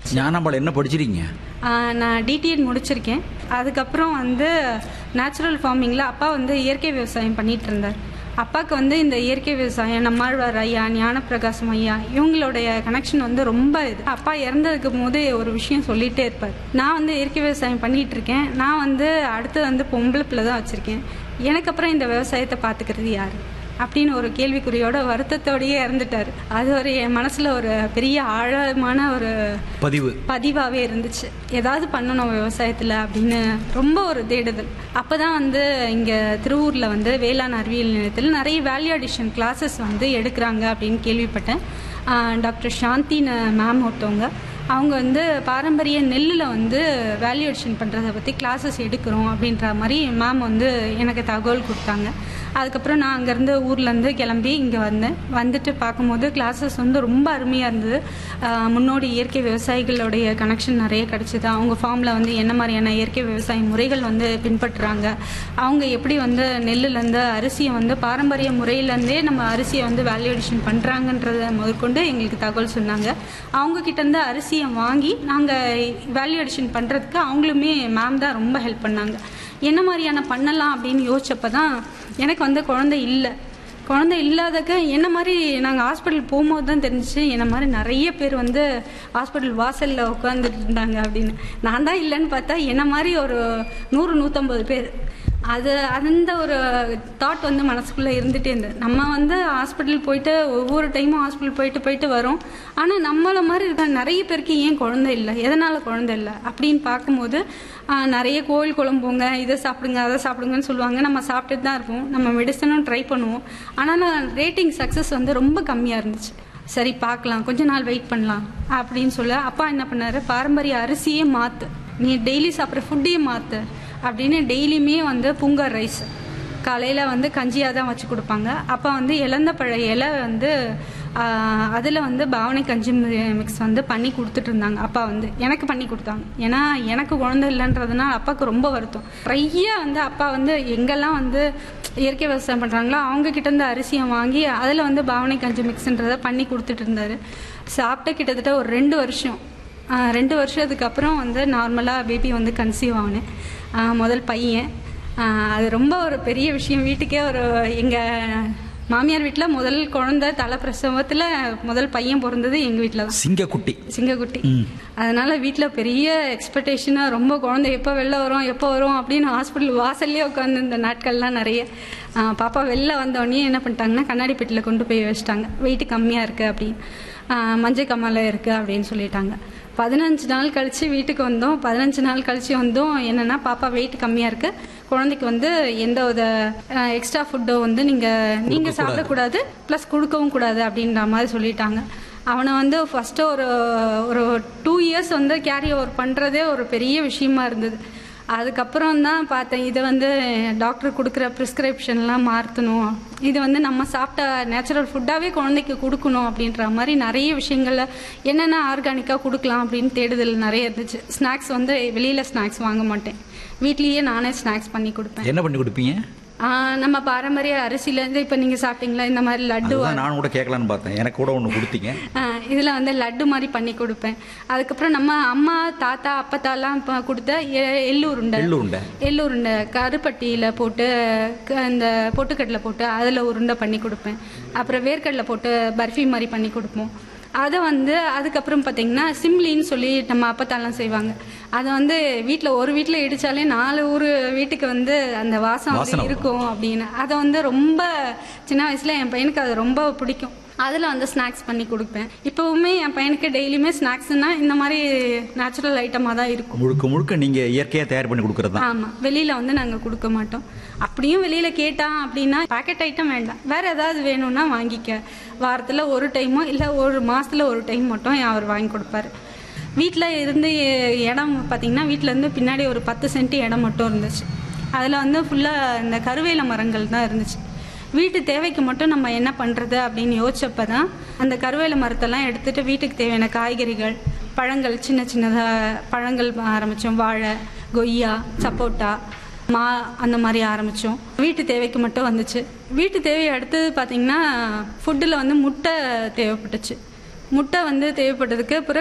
ஞானாம்பாள் என்ன படிச்சிருக்கீங்க ஆஹ் நான் டிடிஎட் முடிச்சிருக்கேன் அதுக்கப்புறம் வந்து நேச்சுரல் ஃபார்மிங்கில் அப்பா வந்து இயற்கை விவசாயம் பண்ணிட்டு இருந்தார் அப்பாவுக்கு வந்து இந்த இயற்கை விவசாயம் நம்மாழ்வார் ஐயா ஞானப்பிரகாசம் ஐயா இவங்களுடைய கனெக்ஷன் வந்து ரொம்ப இது அப்பா இறந்ததுக்கு போது ஒரு விஷயம் சொல்லிகிட்டே இருப்பார் நான் வந்து இயற்கை விவசாயம் பண்ணிட்டு இருக்கேன் நான் வந்து அடுத்து வந்து பொம்பளை பிள்ளை தான் வச்சுருக்கேன் எனக்கு அப்புறம் இந்த விவசாயத்தை பார்த்துக்கிறது யார் அப்படின்னு ஒரு கேள்விக்குறியோட வருத்தத்தோடயே இறந்துட்டார் அது ஒரு என் மனசில் ஒரு பெரிய ஆழமான ஒரு பதிவு பதிவாகவே இருந்துச்சு ஏதாவது பண்ணணும் விவசாயத்தில் அப்படின்னு ரொம்ப ஒரு தேடுதல் அப்போ தான் வந்து இங்கே திருவூரில் வந்து வேளாண் அறிவியல் நிலையத்தில் நிறைய வேல்யூ அடிஷன் கிளாஸஸ் வந்து எடுக்கிறாங்க அப்படின்னு கேள்விப்பட்டேன் ஆஹ் டாக்டர் சாந்தின்னு மேம் ஒருத்தவங்க அவங்க வந்து பாரம்பரிய நெல்லில் வந்து வேல்யூ அடிஷன் பண்ணுறதை பற்றி கிளாஸஸ் எடுக்கிறோம் அப்படின்ற மாதிரி மேம் வந்து எனக்கு தகவல் கொடுத்தாங்க அதுக்கப்புறம் நான் அங்கேருந்து ஊர்லேருந்து கிளம்பி இங்கே வந்தேன் வந்துட்டு பார்க்கும்போது கிளாஸஸ் வந்து ரொம்ப அருமையாக இருந்தது ஆஹ் முன்னோடி இயற்கை விவசாயிகளுடைய கனெக்ஷன் நிறைய கிடச்சிது அவங்க ஃபார்மில் வந்து என்ன மாதிரியான இயற்கை விவசாய முறைகள் வந்து பின்பற்றுறாங்க அவங்க எப்படி வந்து நெல்லுலேருந்து அரிசியை வந்து பாரம்பரிய முறையிலேருந்தே நம்ம அரிசியை வந்து வேல்யூ அடிஷன் பண்ணுறாங்கன்றத முதற்கொண்டு எங்களுக்கு தகவல் சொன்னாங்க அவங்க கிட்டேருந்து அரிசியை வாங்கி நாங்கள் வேல்யூ அடிஷன் பண்ணுறதுக்கு அவங்களுமே மேம் தான் ரொம்ப ஹெல்ப் பண்ணாங்க என்ன மாதிரியான பண்ணலாம் அப்படின்னு யோசிச்சப்ப தான் எனக்கு வந்து குழந்தை இல்லை குழந்தை இல்லாதக்க என்ன மாதிரி நாங்கள் ஹாஸ்பிட்டல் போகும்போது தான் தெரிஞ்சிச்சு என்ன மாதிரி நிறைய பேர் வந்து ஹாஸ்பிட்டல் வாசலில் உட்காந்துட்டு இருந்தாங்க அப்படின்னு நான் தான் இல்லைன்னு பார்த்தா என்ன மாதிரி ஒரு நூறு நூற்றம்பது பேர் அது அந்த ஒரு தாட் வந்து மனசுக்குள்ளே இருந்துகிட்டே இருந்தது நம்ம வந்து ஹாஸ்பிட்டல் போயிட்டு ஒவ்வொரு டைமும் ஹாஸ்பிட்டல் போயிட்டு போயிட்டு வரோம் ஆனால் நம்மள மாதிரி இருக்க நிறைய பேருக்கு ஏன் குழந்தை இல்லை எதனால் குழந்தை இல்லை அப்படின்னு பார்க்கும்போது ஆஹ், நிறைய கோயில் குழம்புங்க இதை சாப்பிடுங்க அதை சாப்பிடுங்கன்னு சொல்லுவாங்க நம்ம சாப்பிட்டுட்டு தான் இருப்போம் நம்ம மெடிசனும் ட்ரை பண்ணுவோம் ஆனால் ரேட்டிங் சக்ஸஸ் வந்து ரொம்ப கம்மியாக இருந்துச்சு சரி பார்க்கலாம் கொஞ்ச நாள் வெயிட் பண்ணலாம் அப்படின்னு சொல்ல அப்பா என்ன பண்ணாரு பாரம்பரிய அரிசியே மாற்று நீ டெய்லி சாப்பிட்ற ஃபுட்டையே மாற்று அப்படின்னு டெய்லியுமே வந்து புங்கர் ரைஸ் காலையில் வந்து கஞ்சியாக தான் வச்சு கொடுப்பாங்க அப்போ வந்து இழந்த பழ இலை வந்து அதில் வந்து பாவனை கஞ்சி மிக்ஸ் வந்து பண்ணி கொடுத்துட்டு இருந்தாங்க அப்பா வந்து எனக்கு பண்ணி கொடுத்தாங்க ஏன்னா எனக்கு குழந்தை இல்லைன்றதுனால அப்பாவுக்கு ரொம்ப வருத்தம் நிறைய வந்து அப்பா வந்து எங்கெல்லாம் வந்து இயற்கை விவசாயம் பண்ணுறாங்களோ அவங்க கிட்டேருந்து அரிசியை வாங்கி அதில் வந்து பாவனை கஞ்சி மிக்ஸ்ன்றதை பண்ணி கொடுத்துட்டு இருந்தாரு சாப்பிட்ட கிட்டத்தட்ட ஒரு ரெண்டு வருஷம் ஆஹ் ரெண்டு வருஷத்துக்கு அப்புறம் வந்து நார்மலாக பேபி வந்து கன்சீவ் ஆனேன் ஆஹ் முதல் பையன் ஆஹ் அது ரொம்ப ஒரு பெரிய விஷயம் வீட்டுக்கே ஒரு எங்கள் மாமியார் வீட்டில் முதல் குழந்தை தலை பிரசவத்தில் முதல் பையன் பிறந்தது எங்கள் வீட்டில் தான் சிங்கக்குட்டி சிங்கக்குட்டி அதனால வீட்டில் பெரிய எக்ஸ்பெக்டேஷனாக ரொம்ப குழந்தை எப்போ வெளில வரும் எப்போ வரும் அப்படின்னு ஹாஸ்பிட்டல் வாசல்லே உட்காந்து இந்த நாட்கள்லாம் நிறைய ஆ, பாப்பா வெளில வந்தோடனே என்ன பண்ணிட்டாங்கன்னா கண்ணாடி பெட்டியில் கொண்டு போய் வச்சிட்டாங்க வெயிட் கம்மியாக இருக்குது அப்படின்னு ஆ, மஞ்சள் கம்மால இருக்குது அப்படின்னு சொல்லிட்டாங்க பதினஞ்சு நாள் கழித்து வீட்டுக்கு வந்தோம் பதினஞ்சு நாள் கழித்து வந்தோம் என்னென்னா பாப்பா வெயிட் கம்மியாக இருக்குது குழந்தைக்கு வந்து எந்த வித எக்ஸ்ட்ரா ஃபுட்டோ வந்து நீங்கள் நீங்கள் சாப்பிடக்கூடாது ப்ளஸ் கொடுக்கவும் கூடாது அப்படின்ற மாதிரி சொல்லிட்டாங்க அவனை வந்து ஃபஸ்ட்டு ஒரு ஒரு டூ இயர்ஸ் வந்து கேரி ஓவர் பண்ணுறதே ஒரு பெரிய விஷயமா இருந்தது அதுக்கப்புறம் தான் பார்த்தேன் இதை வந்து டாக்டர் கொடுக்குற ப்ரிஸ்கிரிப்ஷன்லாம் மாற்றணும் இது வந்து நம்ம சாப்பிட்ட நேச்சுரல் ஃபுட்டாகவே குழந்தைக்கு கொடுக்கணும் அப்படின்ற மாதிரி நிறைய விஷயங்களில் என்னென்ன ஆர்கானிக்காக கொடுக்கலாம் அப்படின்னு தேடுதல் நிறைய இருந்துச்சு ஸ்நாக்ஸ் வந்து வெளியில் ஸ்நாக்ஸ் வாங்க மாட்டேன் வீட்லேயே நானே ஸ்நாக்ஸ் பண்ணி கொடுப்பேன் என்ன பண்ணி கொடுப்பீங்க ஆ, நம்ம பாரம்பரிய அரிசியிலேருந்து இப்போ நீங்கள் சாப்பிட்டீங்களா இந்த மாதிரி லட்டு அதுதான் நானும் கூட கேட்கலான்னு பார்த்தேன் எனக்கு கூட ஒன்று கொடுத்தீங்க இதில் வந்து லட்டு மாதிரி பண்ணி கொடுப்பேன் அதுக்கப்புறம் நம்ம அம்மா தாத்தா அப்பத்தாலாம் இப்போ கொடுத்த எ- எள்ளு உருண்டை எள்ளு உருண்டை. எள்ளு உருண்டை கருப்பட்டியில் போட்டு க- இந்த பொட்டுக்கடலை போட்டு அதில் உருண்டை பண்ணி கொடுப்பேன் அப்புறம் வேர்க்கடலை போட்டு பர்ஃபி மாதிரி பண்ணி கொடுப்போம் அதை வந்து அதுக்கப்புறம் பார்த்தீங்கன்னா சிம்லின்னு சொல்லி நம்ம அப்பத்தாலாம் செய்வாங்க அதை வந்து வீட்டில் ஒரு வீட்டில் இடிச்சாலே நாலு ஊர் வீட்டுக்கு வந்து அந்த வாசம் வாசனை வந்து வரும். இருக்கும் அப்படின்னு அதை வந்து ரொம்ப சின்ன வயசில் என் பையனுக்கு அது ரொம்ப பிடிக்கும் அதில் வந்து ஸ்நாக்ஸ் பண்ணி கொடுப்பேன் இப்போவுமே என் பையனுக்கு டெய்லியுமே ஸ்நாக்ஸ்னா இந்த மாதிரி நேச்சுரல் ஐட்டமாக தான் இருக்கும் முழுக்க முழுக்க நீங்கள் இயற்கையாக தயார் பண்ணி கொடுக்குறது தான் ஆமாம் வெளியில் வந்து நாங்கள் கொடுக்க மாட்டோம் அப்படியும் வெளியில் கேட்டான் அப்படின்னா பாக்கெட் ஐட்டம் வேண்டாம் வேற ஏதாவது வேணும்னா வாங்கிக்க வாரத்தில் ஒரு டைமோ இல்லை ஒரு மாசத்துல ஒரு டைம் மட்டும் அவர் வாங்கி கொடுப்பாரு வீட்டில் இருந்து இடம் பார்த்தீங்கன்னா வீட்டில் இருந்து பின்னாடி ஒரு பத்து சென்ட் இடம் மட்டும் இருந்துச்சு அதில் வந்து ஃபுல்லாக இந்த கருவேல மரங்கள் தான் இருந்துச்சு வீட்டு தேவைக்கு மட்டும் நம்ம என்ன பண்ணுறது அப்படின்னு யோசிச்சப்ப தான் அந்த கருவேல மரத்தெல்லாம் எடுத்துட்டு வீட்டுக்கு தேவையான காய்கறிகள் பழங்கள் சின்ன சின்னதாக பழங்கள் ஆரம்பித்தோம் வாழை கொய்யா சப்போட்டா மா அந்த மாதிரி ஆரம்பித்தோம் வீட்டு தேவைக்கு மட்டும் வந்துச்சு வீட்டு தேவை அடுத்தது பார்த்திங்கன்னா ஃபுட்டில் வந்து முட்டை தேவைப்பட்டுச்சு முட்டை வந்து தேவைப்பட்டதுக்கு பிறகு